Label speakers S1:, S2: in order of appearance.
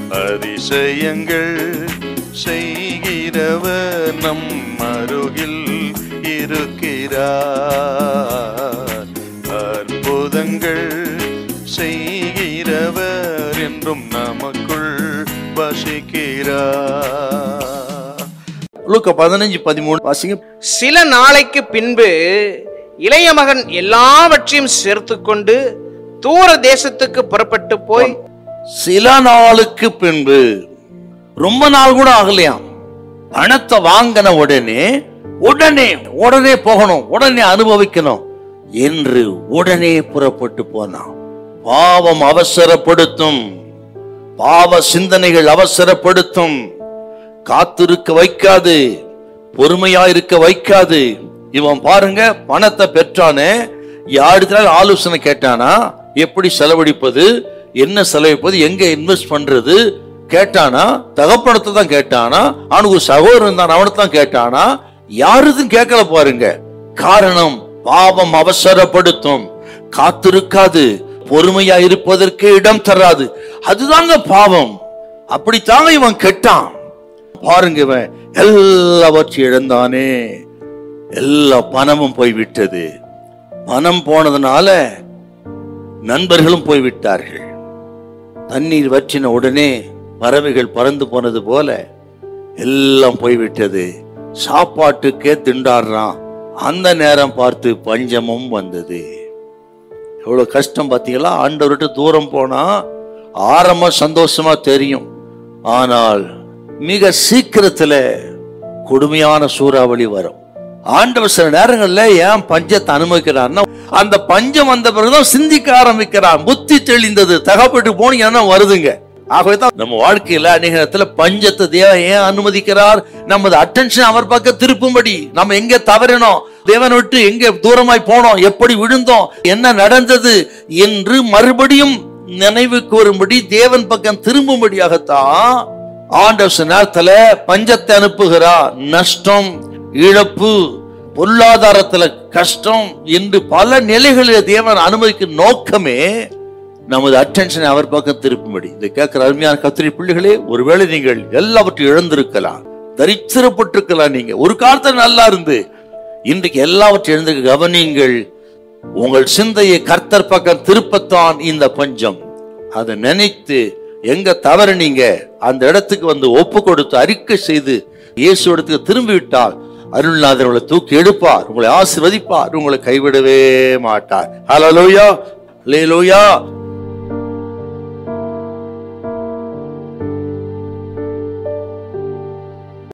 S1: அதிசயங்கள் செய்கிறவர் நம் அருகில் இருக்கிறார் அற்புதங்கள் செய்கிறவர் என்றும் நமக்குள் வசிக்கிறார்
S2: லூக்கா பதினஞ்சு பதிமூணு வாசிங்க
S3: சில நாளைக்கு பின்பு இளைய மகன் எல்லாவற்றையும் சேர்த்துக்கொண்டு தூர தேசத்துக்கு புறப்பட்டு போய்
S2: சில நாளுக்கு பின்பு ரொம்ப நாள் கூட ஆகலையாம் பணத்தை வாங்கின உடனே உடனே உடனே போகணும் உடனே அனுபவிக்கணும் என்று உடனே புறப்பட்டு போனான் பாவம் அவசரப்படுத்தும் பாவ சிந்தனைகள் அவசரப்படுத்தும் காத்திருக்க வைக்காது பொறுமையா இருக்க வைக்காது இவன் பாருங்க பணத்தை பெற்றானே யாருனாலும் ஆலோசனை கேட்டானா எப்படி செலவழிப்பது என்ன செலவழிப்பது எங்க இன்வெஸ்ட் பண்றது கேட்டானா தகப்பணத்தை தான் கேட்டானா அவனுக்கு ஒரு சகோதரன் தான் அவனை தான் கேட்டானா யாருதும் கேட்கல பாருங்க காரணம் பாவம் அவசரப்படுத்தும் காத்திருக்காது பொறுமையா இருப்பதற்கு இடம் தராது அதுதாங்க பாவம் அப்படித்தாங்க இவன் கெட்டான் பாருங்க இவன் எல்லாவற்றையும் இழந்தானே எல்லா பணமும் போய்விட்டது பணம் போனதுனால நண்பர்களும் போய்விட்டார்கள் தண்ணீர் வற்றின உடனே பறவைகள் பறந்து போனது போல எல்லாம் போய்விட்டது சாப்பாட்டுக்கே திண்டாடுறான் அந்த நேரம் பார்த்து பஞ்சமும் வந்தது எவ்வளவு கஷ்டம் பார்த்தீங்களா ஆண்டவர்கிட்ட தூரம் போனா ஆரம்பம் சந்தோஷமா தெரியும் ஆனால் மிக சீக்கிரத்துல கொடுமையான சூறாவளி வரும் ஆண்டவர் சில நேரங்கள்ல ஏன் பஞ்சத்தை அனுமதிக்கிறார்னா அந்த பஞ்சம் வந்த பிறகுதான் சிந்திக்க ஆரம்பிக்கிறான் புத்தி தெளிந்தது தகப்பட்டு போனீங்கன்னா வருதுங்க ஆகவே தான் நம்ம வாழ்க்கையில அநேக நேரத்துல பஞ்சத்தை தேவன் ஏன் அனுமதிக்கிறார் நமது அட்டென்ஷன் அவர் பக்கம் திருப்பும்படி நம்ம எங்க தவறினோம் தேவனை விட்டு எங்க தூரமாய் போனோம் எப்படி விழுந்தோம் என்ன நடந்தது என்று மறுபடியும் நினைவு கூறும்படி தேவன் பக்கம் திரும்பும்படியாகத்தான் ஆண்டவர் சில நேரத்துல பஞ்சத்தை அனுப்புகிறார் நஷ்டம் இழப்பு பொருளாதாரத்துல கஷ்டம் என்று பல நிலைகளில் தேவன் அனுமதிக்கும் நோக்கமே நமது அட்டென்ஷனை அவர் பக்கம் திருப்பும்படி இதை கேட்கிற அருமையான கத்திரி பிள்ளைகளே ஒருவேளை நீங்கள் எல்லாவற்றையும் இழந்திருக்கலாம் தரித்திரப்பட்டிருக்கலாம் நீங்க ஒரு காலத்துல நல்லா இருந்து இன்றைக்கு எல்லாவற்றையும் இழந்து கவனியுங்கள் உங்கள் சிந்தையை கர்த்தர் பக்கம் திருப்பத்தான் இந்த பஞ்சம் அதை நினைத்து எங்க தவறுனீங்க அந்த இடத்துக்கு வந்து ஒப்பு கொடுத்து அறிக்கை செய்து இயேசு இடத்துக்கு திரும்பி விட்டால் அருள்நாதர் உங்களை தூக்கி எடுப்பார் உங்களை ஆசிர்வதிப்பார் உங்களை கைவிடவே மாட்டார் ஹalleluya ஹalleluya